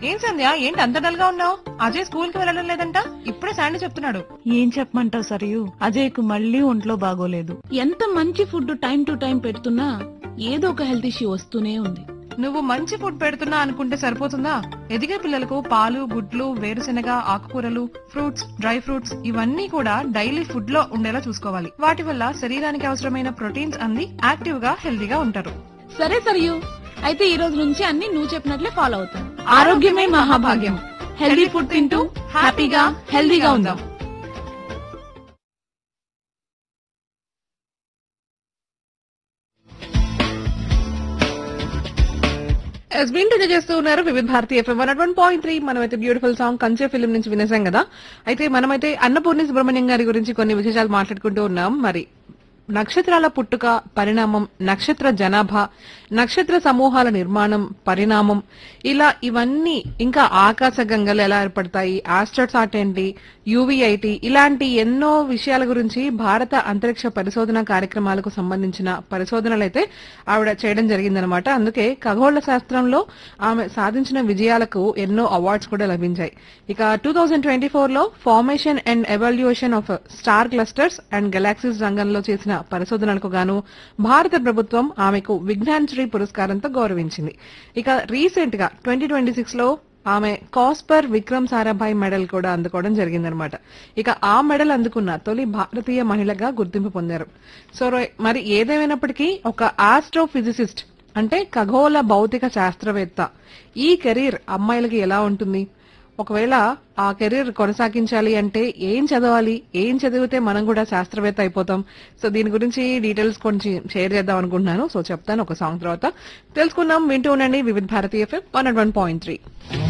ఏం సంధ్య ఏంటి అంత డల్ గా ఉన్నావు అజయ్ స్కూల్ కి వెళ్ళడం లేదంట ఇప్పుడే శాండీ చెప్తున్నాడు ఏం చెప్పమంటావు సరియు అజయ్కు మళ్ళీ ఒంట్లో బాగోలేదు ఎంత మంచి ఫుడ్ టైం టు టైం పెడుతున్నా ఏదో ఒక హెల్త్ ఇష్యూ వస్తూనే ఉంది నువ్వు మంచి ఫుడ్ పెడుతున్నా అనుకుంటే సరిపోతుందా ఎదిగే పిల్లలకు పాలు గుడ్లు వేరుశెనగ ఆకుకూరలు ఫ్రూట్స్ డ్రై ఫ్రూట్స్ ఇవన్నీ కూడా డైలీ ఫుడ్ లో ఉండేలా చూసుకోవాలి వాటి వల్ల శరీరానికి అవసరమైన ప్రోటీన్స్ అంది యాక్టివ్ గా హెల్దీగా ఉంటారు సరే సరియు అయితే ఈ రోజు నుంచి అన్ని నువ్వు చెప్పినట్లే ఫాలో అవుతాను ఆరోగ్యమే మహాభాగ్యం హెల్దీ ఫుడ్ తింటూ హ్యాపీగా హెల్దీగా ఉందాం ఎస్బీన్ టుడే చేస్తూ ఉన్నారు Vividh Bharati FM one one point three మనమైతే బ్యూటిఫుల్ సాంగ్ కంచె ఫిలిం నుంచి వినేసాం కదా అయితే మనమైతే అన్నపూర్ణి సుబ్రహ్మణ్యం గారి గురించి కొన్ని విశేషాలు మాట్లాడుకుంటూ ఉన్నాం మరి నక్షత్రాల పుట్టుక పరిణామం నక్షత్ర జనాభా నక్షత్ర సమూహాల నిర్మాణం పరిణామం ఇలా ఇవన్నీ ఇంకా ఆకాశ గంగలు ఎలా ఏర్పడతాయి ఆస్ట్రట్స్ ఆర్ట్ ఏంటి యూవీఐటి ఇలాంటి ఎన్నో విషయాల గురించి భారత అంతరిక్ష పరిశోధన కార్యక్రమాలకు సంబంధించిన పరిశోధనలు అయితే ఆవిడ చేయడం జరిగిందనమాట అందుకే ఖగోళ శాస్త్రంలో ఆమె సాధించిన విజయాలకు ఎన్నో అవార్డ్స్ కూడా లభించాయి ఇక టూ థౌజండ్ ట్వంటీ ఫోర్ లో formation and evaluation of star clusters and galaxies రంగంలో చేసిన పరిశోధనలకు గాను భారత ప్రభుత్వం ఆమెకు విజ్ఞాన్ శ్రీ పురస్కారంతో గౌరవించింది ఇక రీసెంట్ గా ట్వంటీ ట్వంటీ సిక్స్ లో ఆమె కాస్పర్ విక్రమ్ సారాభాయ్ మెడల్ కూడా అందుకోవడం జరిగిందనమాట ఇక ఆ మెడల్ అందుకున్న తొలి భారతీయ మహిళగా గుర్తింపు పొందారు సో రో- మరి ఏదేమైనప్పటికీ ఒక ఆస్ట్రోఫిజిసిస్ట్ అంటే ఖగోళ భౌతిక శాస్త్రవేత్త ఈ కెరీర్ అమ్మాయిలకి ఎలా ఉంటుంది ఒకవేళ ఆ కెరీర్ కొనసాగించాలి అంటే ఏం చదవాలి ఏం చదివితే మనం కూడా శాస్త్రవేత్త అయిపోతాం సో దీని గురించి డీటెయిల్స్ కొంచెం షేర్ చేద్దాం అనుకుంటున్నాను సో చెప్తాను ఒక సాంగ్ తర్వాత తెలుసుకుందాం వింటూ ఉండండి Vividh Bharatiya FM one one point three